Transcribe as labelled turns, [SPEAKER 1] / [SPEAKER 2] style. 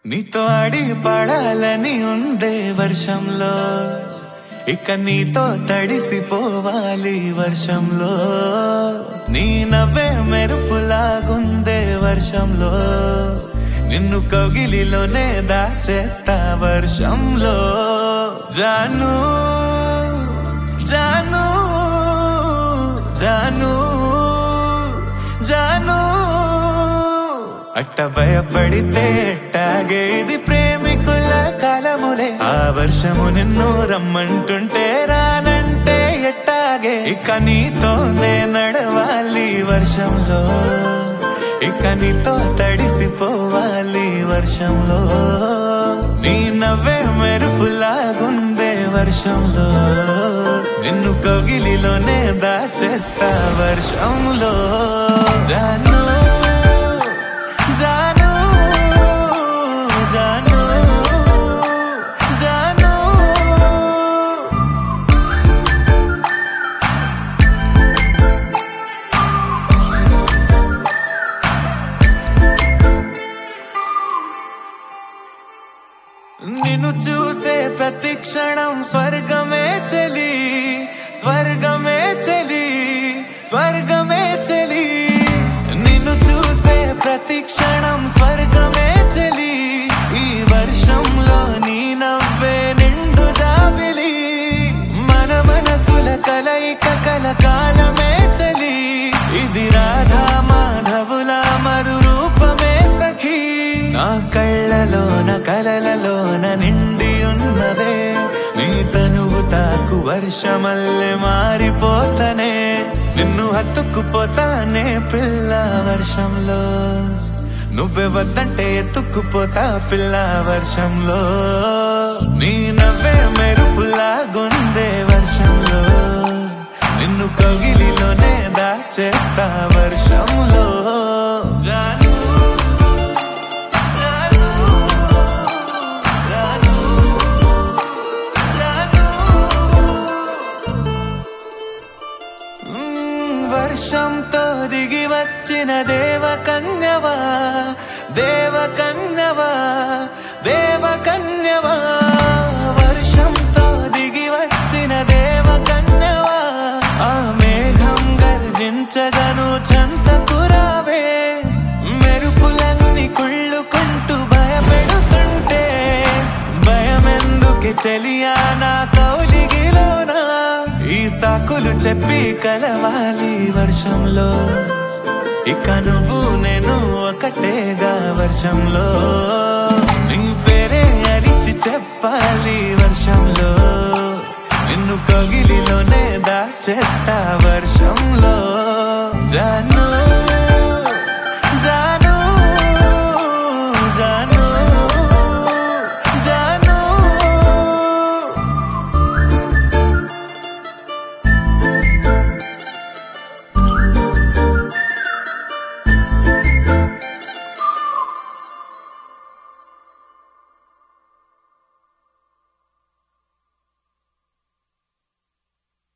[SPEAKER 1] నీతో ఆడి పడాలని ఉండే వర్షంలో ఇక నీతో తడిసిపోవాలి వర్షంలో నీ నవ్వే మెరుపులాగుందే వర్షంలో నిన్ను కౌగిలిలోనే దాచేస్తా వర్షంలో జాను జాను జాను జాను అట్ట భయపడితే ఎట్టాగేది ప్రేమికుల కాలములే ఆ వర్షము నిన్ను రమ్మంటుంటే రానంటే ఎట్టాగే ఇక నీతోనే నడవాలి వర్షంలో ఇక నీతో తడిసిపోవాలి వర్షంలో నీ నవ్వే మెరుపులాగుందే వర్షంలో నిన్ను కౌగిలిలోనే దాచేస్తా వర్షంలో జాను జాను జాను జాను నిన్ను చూసే ప్రతి క్షణం స్వర్గమే చలి స్వర్గమే చలి స్వర్గమే చలి నిన్ను చూసే ప్రతి క్షణం స్వర్గమే చలి ఈ వర్షంలో నీ నవ్వే నిండు జాబిలి మన మనసుల కలయిక కలకాలమే చలి ఇది రాధా మాధవుల మరు రూపమే సఖీ నా కళ్ళలోన కలలలోన నిండి ఉన్నవే నీ తనువు తాకు వర్షమల్లె మారిపోతనే నిన్ను హత్తుకుపోతానే పిల్ల వర్షంలో నువ్వే వద్దంటే ఎత్తుకుపోతా పిల్ల వర్షంలో నీ నవ్వే మెరుపులాగుందే వర్షంలో నిన్ను కౌగిలిలోనే దాచేస్తా వర్షంలో జాను జాను జాను జాను మ్మ్, వర్షంతో దిగి వచ్చిన దేవకన్యవా దేవకన్యవా దేవకన్యవా వర్షంతో దిగి వచ్చిన దేవకన్యవా ఆ మేఘం గర్జించగను చంతకురావే మెరుపులన్నీ కుళ్ళుకుంటూ భయపెడుతుంటే భయమెందుకే చెలియా నా కౌలిగిలోనా ఈ సాకులు చెప్పి కలవాలి వర్షంలో ఇక నువ్వు నేను ఒకటేగా వర్షంలో నీ పేరే అరిచి చెప్పాలి వర్షంలో నిన్ను కగిలిలోనే దాచేస్తా వర్షంలో జాను